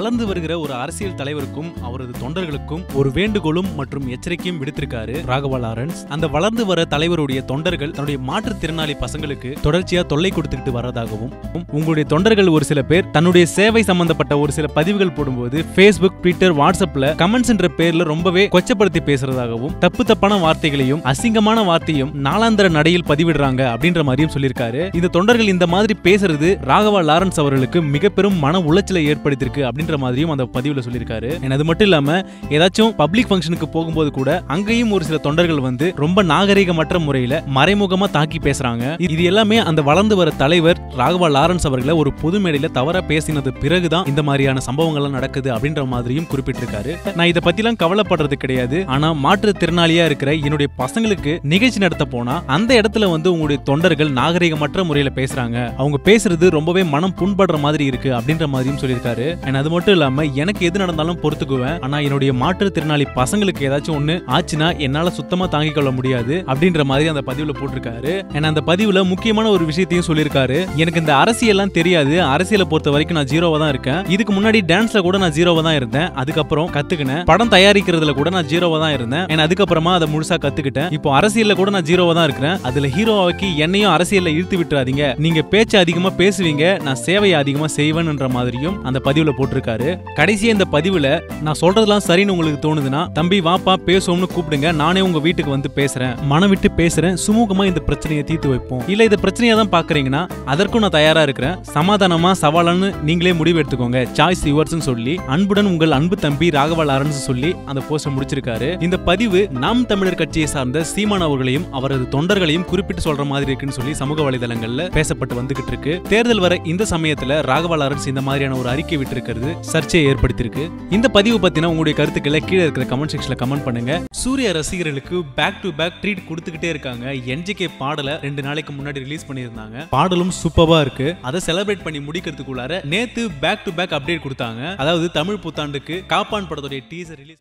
வளர்ந்து வருகிற ஒரு அரசியல் தலைவருக்கும் அவரது தொண்டர்களுக்கும் ஒரு வேண்டுகோளும் மற்றும் எச்சரிக்கையும் விடுத்திருக்காரு ராகவா லாரன்ஸ் அந்த வளர்ந்து வர தலைவருடைய தொண்டர்கள் தன்னுடைய மாற்றுத்திறனாளி பசங்களுக்கு தொடர்ச்சியா தொல்லை கொடுத்துக்கிட்டு வரதாகவும் உங்களுடைய தொண்டர்கள் ஒரு சில பேர் தன்னுடைய சேவை சம்பந்தப்பட்ட ஒரு சில பதிவுகள் போடும்போது ஃபேஸ்புக் ட்விட்டர் வாட்ஸ்அப்ல கமெண்ட்ஸ் என்ற பேர்ல ரொம்பவே கொச்சப்படுத்தி பேசுறதாகவும் தப்பு தப்பான வார்த்தைகளையும் அசிங்கமான வார்த்தையும் நாளாந்திர நடையில் பதிவிடுறாங்க அப்படின்ற மாதிரியும் சொல்லியிருக்காரு இந்த தொண்டர்கள் இந்த மாதிரி பேசுறது ராகவா லாரன்ஸ் அவர்களுக்கு மிக பெரும் மன உளைச்சலை ஏற்படுத்தியிருக்கு அப்படின்ற மாதிரியும் அந்த பதிவுல சொல்லியிருக்காரு And அது மட்டும் இல்லாம ஏதாச்சும் பப்ளிக் ஃபங்க்ஷனுக்கு போகும்போது கூட அங்கேயும் ஒரு சில தொண்டர்கள் வந்து ரொம்ப நாகரிகமற்ற முறையில மறைமுகமா தாக்கி பேசுறாங்க இது இது எல்லாமே அந்த வளர்ந்து வர தலைவர் ராகவா லாரன்ஸ் அவர்களை ஒரு பொது மேடையில தவறா பேசினது பிறகுதான் இந்த மாதிரியான சம்பவங்கள்லாம் நடக்குது அப்படின்ற மாதிரியும் குறிப்பிட்டிருக்காரு நான் இதை பத்திலாம் கவலைப்படுறது கிடையாது ஆனா மாற்றுத்திறனாளியா இருக்கிற என்னுடைய பசங்களுக்கு நிகழ்ச்சி நடத்த போனா அந்த இடத்துல வந்து உங்களுடைய தொண்டர்கள் நாகரிகமற்ற முறையில பேசுறாங்க அவங்க பேசுறது ரொம்பவே மனம் புண்படுற மாதிரி இருக்கு அப்படின்ற மாதிரியும் சொல்லியிருக்காரு And அது மட்டும் இல்லாம எனக்கு எது நடந்தாலும் பொறுத்துக்குவேன் ஆனா என்னுடைய மாற்றுத்திறனாளி பசங்களுக்கு ஏதாச்சும் ஒண்ணு ஆச்சுன்னா என்னால சுத்தமா தாங்கிக் கொள்ள முடியாது அப்படின்ற மாதிரி அந்த பதிவுல போட்டிருக்காரு And அந்த பதிவுல முக்கியமான ஒரு விஷயத்தையும் சொல்லியிருக்காரு எனக்கு இந்த அரசியல்லாம் தெரியாது அரசியலை பொறுத்த வரைக்கும் நான் ஜீரோவா தான் இருக்கேன் இதுக்கு முன்னாடி டான்ஸ்ல கூட நான் ஜீரோவா தான் இருந்தேன் அதுக்கப்புறம் கத்துக்கினேன் படம் தயாரிக்கிறதுல கூட நான் ஜீரோவா தான் இருந்தேன் And அதுக்கப்புறமா அதை முழுசா கத்துக்கிட்டேன் இப்போ அரசியல்ல கூட நான் ஜீரோவா தான் இருக்கிறேன் அதுல ஹீரோவாக்கி என்னையும் அரசியல்ல இழுத்து விட்டுறாதீங்க நீங்க பேச்சு அதிகமா பேசுவீங்க நான் சேவையை அதிகமா செய்வேன்ன்ற மாதிரியும் அந்த பதிவுல போட்டிருக்காரு கடைசியா இந்த பதிவுல நான் சொல்றதெல்லாம் சரின்னு உங்களுக்கு தோணுதுன்னா தம்பி வாப்பா பேசுவோம்னு கூப்பிடுங்க நானே உங்க வீட்டுக்கு வந்து பேசுறேன் மனம் விட்டு பேசுறேன் சுமூகமா இந்த பிரச்சனையை தீர்த்து வைப்போம் இல்ல இந்த பிரச்சனையா தான் பாக்குறீங்கன்னா அதற்கும் நான் தயாரா இருக்கிறேன் சமாதானமா சவாலான்னு நீங்களே முடிவு எடுத்துக்கோங்க சாய்ஸ் யுவர்ஸ்னு சொல்லி அன்புடன் உங்கள் அன்பு தம்பி ராகவா லாரன்ஸ் சொல்லி அந்த போஸ்டர் முடிச்சிருக்காரு இந்த பதிவு நாம் தமிழர் கட்சியை சார்ந்த சீமான் அவர்களையும் அவரது தொண்டர்களையும் குறிப்பிட்டு சொல்ற மாதிரி இருக்குன்னு சொல்லி சமூக வலைதளங்கள்ல பேசப்பட்டு வந்துகிட்டு இருக்கு தேர்தல் வர இந்த சமயத்துல ராகவா லாரன்ஸ் இந்த மாதிரியான ஒரு அறிக்கை விட்டிருக்கிறது சர்ச்சையை ஏற்படுத்தியிருக்கு இந்த பதிவு பத்தின உங்களுடைய கருத்துக்களை கீழே இருக்கிற கமெண்ட் செக்ஷன்ல கமெண்ட் பண்ணுங்க சூர்யா ரசிகர்களுக்கு பேக் டு பேக் ட்ரீட் கொடுத்துக்கிட்டே இருக்காங்க என்ஜிகே பாடலை ரெண்டு நாளைக்கு முன்னாடி ரிலீஸ் பண்ணியிருந்தாங்க பாடலும் சூப்பரா இருக்கு அதை செலிப்ரேட் பண்ணி முடிக்கிறதுக்குள்ளார நேத்து பேக் டு பேக் அப்டேட் கொடுத்தாங்க அதாவது தமிழ் புத்தாண்டுக்கு காப்பான் படத்துடைய டீசர் ரிலீஸ்